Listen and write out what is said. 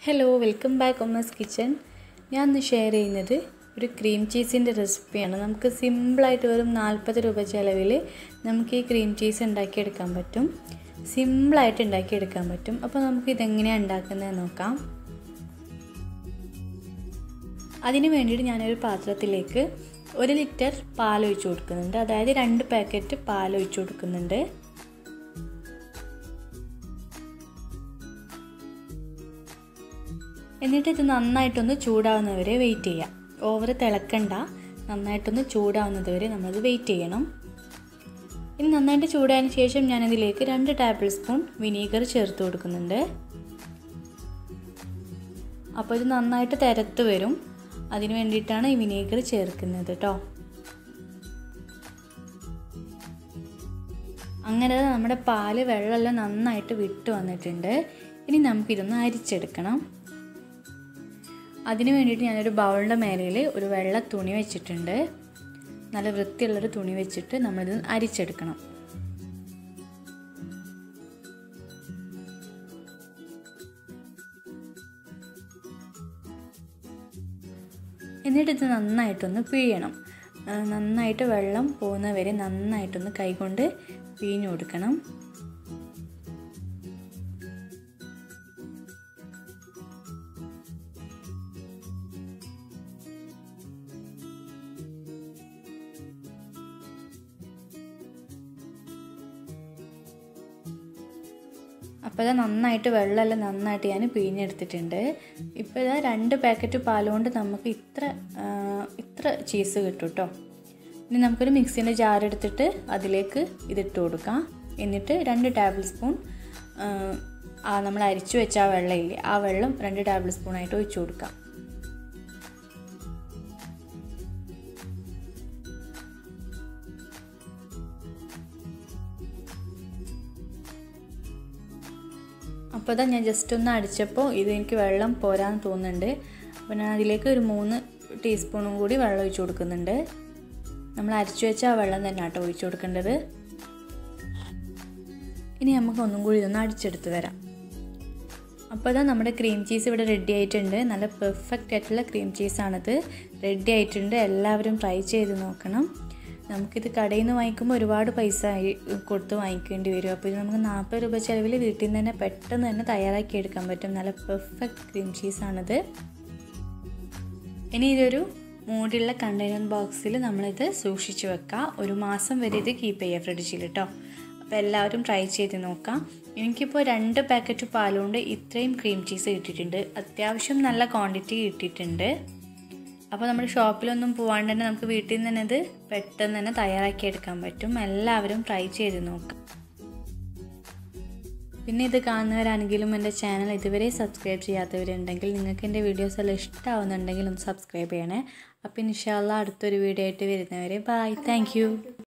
hello welcome back ഒമ്മസ് kitchen ഞാൻ ഇന്ന് ഷെയർ ചെയ്യുന്നത് ഒരു ക്രീം ചീസിൻ്റെ റെസിപ്പിയാണ് നമുക്ക് സിമ്പിളായിട്ട് വെറും നാൽപ്പത് രൂപ ചിലവിൽ നമുക്ക് ഈ ക്രീം ചീസ് ഉണ്ടാക്കിയെടുക്കാൻ പറ്റും സിമ്പിളായിട്ട് ഉണ്ടാക്കിയെടുക്കാൻ പറ്റും അപ്പോൾ നമുക്ക് ഇതെങ്ങനെയാണ് ഉണ്ടാക്കുന്നത് നോക്കാം അതിന് വേണ്ടിയിട്ട് ഞാനൊരു പാത്രത്തിലേക്ക് ഒരു ലിറ്റർ പാൽ ഒഴിച്ചു കൊടുക്കുന്നുണ്ട് അതായത് രണ്ട് പാക്കറ്റ് പാൽ ഒഴിച്ചു കൊടുക്കുന്നുണ്ട് എന്നിട്ട് ഇത് നന്നായിട്ടൊന്ന് ചൂടാവുന്നവരെ വെയിറ്റ് ചെയ്യാം ഓവർ തിളക്കണ്ട നന്നായിട്ടൊന്ന് ചൂടാവുന്നത് വരെ നമ്മളത് വെയിറ്റ് ചെയ്യണം ഇനി നന്നായിട്ട് ചൂടായതിന് ശേഷം ഞാനതിലേക്ക് രണ്ട് ടേബിൾ സ്പൂൺ വിനീഗർ ചേർത്ത് കൊടുക്കുന്നുണ്ട് അപ്പോൾ ഇത് നന്നായിട്ട് തിരത്ത് വരും അതിന് വേണ്ടിയിട്ടാണ് ഈ വിനീഗർ ചേർക്കുന്നത് കേട്ടോ അങ്ങനെ നമ്മുടെ പാല് വെള്ളമെല്ലാം നന്നായിട്ട് വിട്ട് വന്നിട്ടുണ്ട് ഇനി നമുക്കിതൊന്ന് അരിച്ചെടുക്കണം അതിന് വേണ്ടിയിട്ട് ഞാനൊരു ബൗളിൻ്റെ മേലയിൽ ഒരു വെള്ള തുണി വെച്ചിട്ടുണ്ട് നല്ല വൃത്തിയുള്ളൊരു തുണി വെച്ചിട്ട് നമ്മളിത് അരിച്ചെടുക്കണം എന്നിട്ട് ഇത് നന്നായിട്ടൊന്ന് പിഴിയണം നന്നായിട്ട് വെള്ളം പോകുന്നവരെ നന്നായിട്ടൊന്ന് കൈകൊണ്ട് പിഴിഞ്ഞു കൊടുക്കണം അപ്പോൾ ഇതാ നന്നായിട്ട് വെള്ളമെല്ലാം നന്നായിട്ട് ഞാൻ പിഴിഞ്ഞെടുത്തിട്ടുണ്ട് ഇപ്പോൾ ഇതാ രണ്ട് പാക്കറ്റ് പാലുകൊണ്ട് നമുക്ക് ഇത്ര ഇത്ര ചീസ് കിട്ടും കേട്ടോ ഇനി നമുക്കൊരു മിക്സിൻ്റെ ജാർ എടുത്തിട്ട് അതിലേക്ക് ഇതിട്ട് കൊടുക്കാം എന്നിട്ട് രണ്ട് ടേബിൾ സ്പൂൺ ആ നമ്മൾ അരിച്ചു വെച്ച ആ വെള്ളമില്ലേ ആ വെള്ളം രണ്ട് ടേബിൾ സ്പൂണായിട്ട് ഒഴിച്ചു കൊടുക്കാം അപ്പോൾ ഇതാ ഞാൻ ജസ്റ്റ് ഒന്ന് അടിച്ചപ്പോൾ ഇത് എനിക്ക് വെള്ളം പോരാന്ന് തോന്നുന്നുണ്ട് അപ്പോൾ ഞാൻ അതിലേക്ക് ഒരു മൂന്ന് ടീസ്പൂണും കൂടി വെള്ളം ഒഴിച്ചു കൊടുക്കുന്നുണ്ട് നമ്മൾ അരച്ചു വെച്ച ആ വെള്ളം തന്നെ കേട്ടോ ഒഴിച്ചു കൊടുക്കേണ്ടത് ഇനി നമുക്ക് ഒന്നും കൂടി ഇതൊന്ന് അടിച്ചെടുത്ത് വരാം അപ്പോൾ ഇതാ നമ്മുടെ ക്രീം ചീസ് ഇവിടെ റെഡി ആയിട്ടുണ്ട് നല്ല പെർഫെക്റ്റ് ആയിട്ടുള്ള ക്രീം ചീസാണിത് റെഡി ആയിട്ടുണ്ട് എല്ലാവരും ട്രൈ ചെയ്ത് നോക്കണം നമുക്കിത് കടയിൽ നിന്ന് വാങ്ങിക്കുമ്പോൾ ഒരുപാട് പൈസ കൊടുത്ത് വാങ്ങിക്കേണ്ടി വരും അപ്പോൾ ഇത് നമുക്ക് നാൽപ്പത് രൂപ ചിലവിൽ വീട്ടിൽ നിന്ന് തന്നെ പെട്ടെന്ന് തന്നെ തയ്യാറാക്കി എടുക്കാൻ പറ്റും നല്ല പെർഫെക്റ്റ് ക്രീം ചീസാണിത് ഇനി ഇതൊരു മൂടിയുള്ള കണ്ടെയ്നർ ബോക്സിൽ നമ്മളിത് സൂക്ഷിച്ച് വെക്കാം ഒരു മാസം വരെ ഇത് കീപ്പ് ചെയ്യുക ഫ്രിഡ്ജിൽ കേട്ടോ അപ്പോൾ എല്ലാവരും ട്രൈ ചെയ്ത് നോക്കാം എനിക്കിപ്പോൾ രണ്ട് പാക്കറ്റ് പാലുകൊണ്ട് ഇത്രയും ക്രീം ചീസ് കിട്ടിയിട്ടുണ്ട് അത്യാവശ്യം നല്ല ക്വാണ്ടിറ്റി കിട്ടിയിട്ടുണ്ട് അപ്പോൾ നമ്മുടെ ഷോപ്പിലൊന്നും പോകാണ്ട് തന്നെ നമുക്ക് വീട്ടിൽ നിന്ന് തന്നെ ഇത് പെട്ടെന്ന് തന്നെ തയ്യാറാക്കി എടുക്കാൻ പറ്റും എല്ലാവരും ട്രൈ ചെയ്ത് നോക്കാം പിന്നെ ഇത് കാണുന്നവരാണെങ്കിലും എൻ്റെ ചാനൽ ഇതുവരെ സബ്സ്ക്രൈബ് ചെയ്യാത്തവരുണ്ടെങ്കിൽ നിങ്ങൾക്ക് എൻ്റെ വീഡിയോസ് എല്ലാം ഇഷ്ടമാവുന്നുണ്ടെങ്കിൽ ഒന്ന് സബ്സ്ക്രൈബ് ചെയ്യണേ അപ്പോൾ ഇൻഷാല്ല അടുത്തൊരു വീഡിയോ ആയിട്ട് വരുന്നവരെ ബായ് താങ്ക്